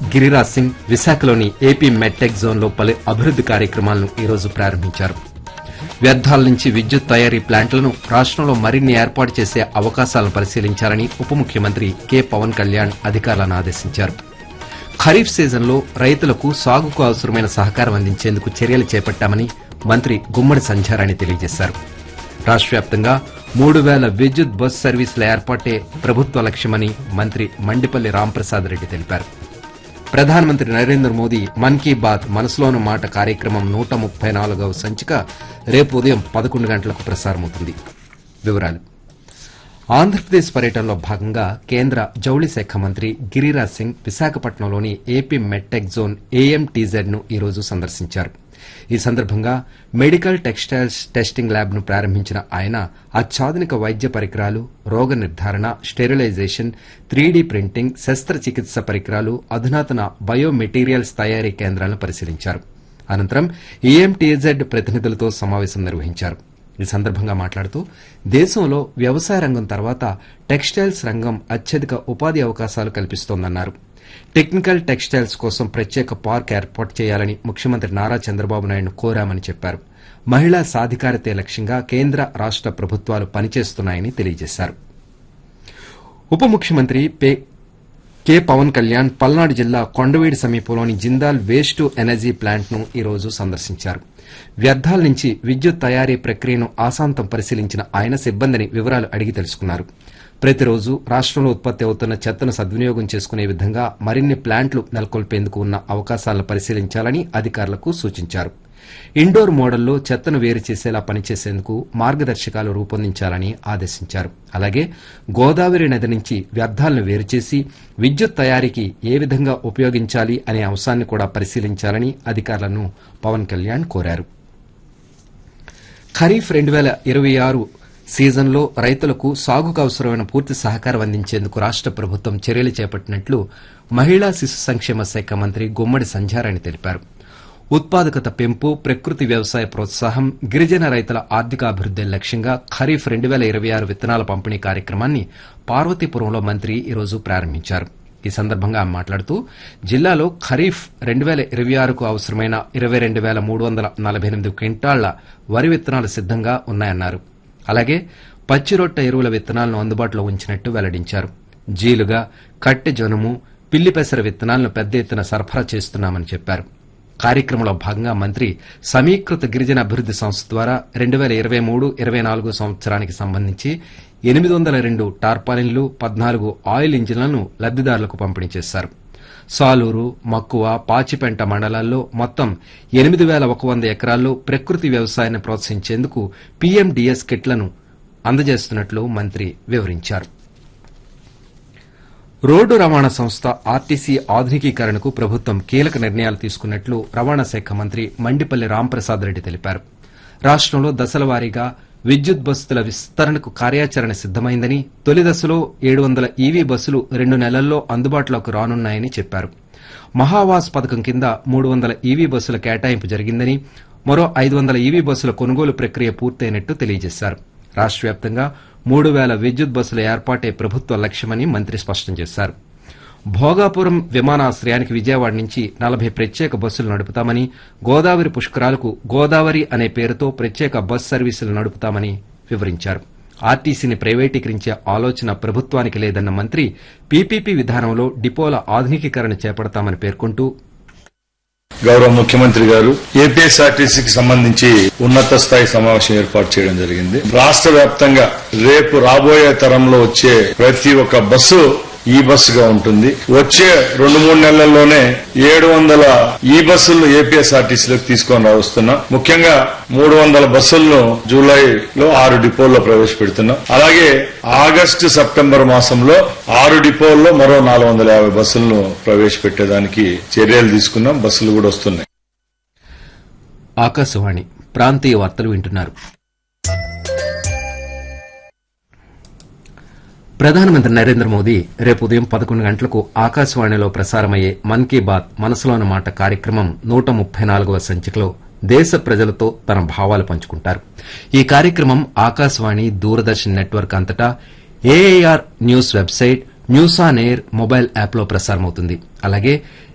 గిరిరాజ్ సింగ్ విశాఖలోని AP MedTech జోన్లో పలు అభివృద్ది కార్యక్రమాలను ఈరోజు ప్రారంభించారు వ్యర్థాల నుంచి విద్యుత్ తయారీ ప్లాంట్లను రాష్టంలో మరిన్ని ఏర్పాటు చేసే అవకాశాలను పరిశీలించాలని ఉప ముఖ్యమంత్రి కె పవన్ కళ్యాణ్ అధికారులను ఆదేశించారు ఖరీఫ్ సీజన్లో రైతులకు సాగుకు అవసరమైన సహకారం అందించేందుకు చర్యలు చేపట్టామని మంత్రి గుమ్మడి సంధ్యారాణి తెలియజేశారు రాష్ట్ర వ్యాప్తంగా మూడు వేల విద్యుత్ బస్ సర్వీసుల ఏర్పాటే ప్రభుత్వ లక్ష్యమని మంత్రి మండిపల్లి రాంప్రసాద్ రెడ్డి తెలిపారు ప్రధానమంత్రి నరేంద్ర మోదీ మన్ కీ బాత్ మనసులోని మాట కార్యక్రమం నూట ముప్పై నాలుగవ సంచిక రేపు ఉదయం పదకొండు గంటలకు ప్రసారమవుతుంది వివరాలు ఆంధ్రప్రదేశ్ పర్యటనలో భాగంగా కేంద్ర జౌళి శాఖ మంత్రి గిరిరాజ్ సింగ్ విశాఖపట్నంలోని ఏపీ మెట్టెక్ జోన్ ఏఎంటీజెడ్ ను ఈరోజు సందర్శించారు ఈ సందర్భంగా మెడికల్ టెక్స్టైల్స్ టెస్టింగ్ ల్యాబ్ ను ప్రారంభించిన ఆయన అత్యాధునిక వైద్య పరికరాలు రోగ నిర్ధారణ స్టెరిలైజేషన్ త్రీడీ ప్రింటింగ్ శస్త్రచికిత్స పరికరాలు అధునాతన బయోమెటీరియల్స్ తయారీ కేంద్రాలను పరిశీలించారు అనంతరం ఈఎంటీజెడ్ ప్రతినిధులతో సమావేశం నిర్వహించారు ఈ సందర్భంగా మాట్లాడుతూ దేశంలో వ్యవసాయ రంగం తర్వాత టెక్స్టైల్స్ రంగం అత్యధిక ఉపాధి అవకాశాలు కల్పిస్తోందన్నారు టెక్నికల్ టెక్స్టైల్స్ కోసం ప్రత్యేక పార్క్ ఏర్పాటు చేయాలని ముఖ్యమంత్రి నారా చంద్రబాబు నాయుడును కోరామని చెప్పారు మహిళా సాధికారతే లక్ష్యంగా కేంద్ర రాష్ట ప్రభుత్వాలు పనిచేస్తున్నాయని తెలియజేశారు ఉప ముఖ్యమంత్రి పే- కె పవన్ కళ్యాణ్ పల్నాడు జిల్లా కొండవీడి సమీపంలోని Jindal waste to energy plant ను ఈరోజు సందర్శించారు వ్యర్థాల నుంచి విద్యుత్ తయారీ ప్రక్రియను ఆశాంతం పరిశీలించిన ఆయన సిబ్బందిని వివరాలు అడిగి తెలుసుకున్నారు ప్రతిరోజు రాష్టంలో ఉత్పత్తి అవుతున్న చెత్తను సద్వినియోగం చేసుకునే విధంగా మరిన్ని ప్లాంట్లు నెలకొల్పేందుకు ఉన్న అవకాశాలను పరిశీలించాలని అధికారులకు సూచించారు ఇండోర్ మోడల్లో చెత్తను వేరు చేసేలా పనిచేసేందుకు మార్గదర్శకాలు రూపొందించాలని ఆదేశించారు అలాగే గోదావరి నది నుంచి వ్యర్థాలను వేరు చేసి విద్యుత్ తయారీకి ఏ విధంగా ఉపయోగించాలి అనే అంశాన్ని కూడా పరిశీలించాలని అధికారులను పవన్ కళ్యాణ్ కోరారు ఖరీఫ్ రెండు వేల ఇరవై ఆరు సీజన్లో రైతులకు సాగుకు అవసరమైన పూర్తి సహకారం అందించేందుకు రాష్ట ప్రభుత్వం చర్యలు చేపట్టినట్లు మహిళా శిశు సంక్షేమ శాఖ మంత్రి గుమ్మడి సంధ్యారాణి తెలిపారు ఉత్పాదకత పెంపు ప్రకృతి వ్యవసాయ ప్రోత్సాహం గిరిజన రైతుల ఆర్థికాభివృద్ది లక్ష్యంగా ఖరీఫ్ రెండు వేల ఇరవై ఆరు విత్తనాల పంపిణీ కార్యక్రమాన్ని పార్వతీపురంలో మంత్రి ఈరోజు ప్రారంభించారు ఈ సందర్భంగా ఆమె మాట్లాడుతూ జిల్లాలో ఖరీఫ్ రెండు వేల ఇరవై ఆరుకు అవసరమైన ఇరవై రెండు వేల మూడు వందల నలభై ఎనిమిది క్వింటాళ్ల వరి విత్తనాలు సిద్దంగా ఉన్నాయన్నారు అలాగే పచ్చిరొట్ట ఎరువుల విత్తనాలను అందుబాటులో ఉంచినట్టు వెల్లడించారు జీలుగా కట్టె జనుము పిల్లి పెసర విత్తనాలను పెద్ద ఎత్తున సరఫరా చేస్తున్నామని చెప్పారు కార్యక్రమంలో భాగంగా మంత్రి సమీకృత గిరిజన అభివృద్ది సంస్థ ద్వారా రెండు వేల ఇరవై మూడు ఇరవై నాలుగు సంవత్సరానికి సంబంధించి ఎనిమిది వందల రెండు టార్పాలిన్లు పద్నాలుగు ఆయిల్ ఇంజిన్లను లబ్దిదారులకు పంపిణీ చేశారు సాలూరు మక్కువ పాచిపెంట మండలాల్లో మొత్తం ఎనిమిది వేల ఒక వంద ఎకరాల్లో ప్రకృతి వ్యవసాయాన్ని ప్రోత్సహించేందుకు పీఎండీఎస్ కిట్లను అందజేస్తున్నట్లు మంత్రి వివరించారు రోడ్డు రవాణా సంస్థ ఆర్టీసీ ఆధునికీకరణకు ప్రభుత్వం కీలక నిర్ణయాలు తీసుకున్నట్లు రవాణా శాఖ మంత్రి మండిపల్లి రాంప్రసాద్ రెడ్డి తెలిపారు రాష్టంలో దశల వారీగా విద్యుత్ బస్సుల విస్తరణకు కార్యాచరణ సిద్దమైందని తొలి దశలో ఏడు వందల ఈవీ బస్సులు రెండు నెలల్లో అందుబాటులోకి రానున్నాయని చెప్పారు మహావాస్ పథకం కింద మూడు వందల ఈవీ బస్సుల కేటాయింపు జరిగిందని మరో ఐదు వందల ఈవీ బస్సుల కొనుగోలు ప్రక్రియ పూర్తయినట్టు తెలియజేశారు రాష్ట్ర వ్యాప్తంగా మూడు వేల విద్యుత్ బస్సుల ఏర్పాటే ప్రభుత్వ లక్ష్యమని మంత్రి స్పష్టం చేశారు భోగాపురం విమానాశ్రయానికి విజయవాడ నుంచి నలభై ప్రత్యేక బస్సులు నడుపుతామని గోదావరి పుష్కరాలకు గోదావరి అనే పేరుతో ప్రత్యేక బస్ సర్వీసులు నడుపుతామని వివరించారు ఆర్టీసీని ప్రైవేటీకరించే ఆలోచన ప్రభుత్వానికి లేదన్న మంత్రి పీపీపీ విధానంలో డిపోల ఆధునికీకరణ చేపడతామని పేర్కొంటూ గౌరవ ముఖ్యమంత్రి గారు ఏపీఎస్ఆర్టీసీకి సంబంధించి ఉన్నత స్థాయి సమావేశం ఏర్పాటు చేయడం జరిగింది రాష్ట్ర వ్యాప్తంగా రేపు రాబోయే తరంలో వచ్చే ప్రతి ఒక్క బస్సు ఈ బస్సుగా ఉంటుంది వచ్చే రెండు మూడు నెలల్లోనే ఏడు వందల ఈ బస్సులను ఏపీఎస్ఆర్టీసీలోకి తీసుకొని వస్తున్నాం ముఖ్యంగా మూడు వందల బస్సులను జూలైలో ఆరు డిపోల్లో ప్రవేశపెడుతున్నాం అలాగే ఆగస్టు సెప్టెంబర్ మాసంలో ఆరు డిపోల్లో మరో నాలుగు వందల యాభై బస్సులను ప్రవేశపెట్టేదానికి చర్యలు తీసుకున్నాం బస్సులు కూడా వస్తున్నాయి ఆకాశవాణి ప్రాంతీయ వార్తలు వింటున్నారు ప్రధానమంత్రి నరేంద్ర మోదీ రేపు ఉదయం పదకొండు గంటలకు ఆకాశవాణిలో ప్రసారమయ్యే మన్ కీ బాత్ మనసులోని మాట కార్యక్రమం నూట ముప్పై నాలుగవ సంచికలో దేశ ప్రజలతో తన భావాలు పంచుకుంటారు ఈ కార్యక్రమం ఆకాశవాణి దూరదర్శన్ నెట్వర్క్ అంతటా AIR news website news on air mobile యాప్లో ప్రసారమవుతుంది అలాగే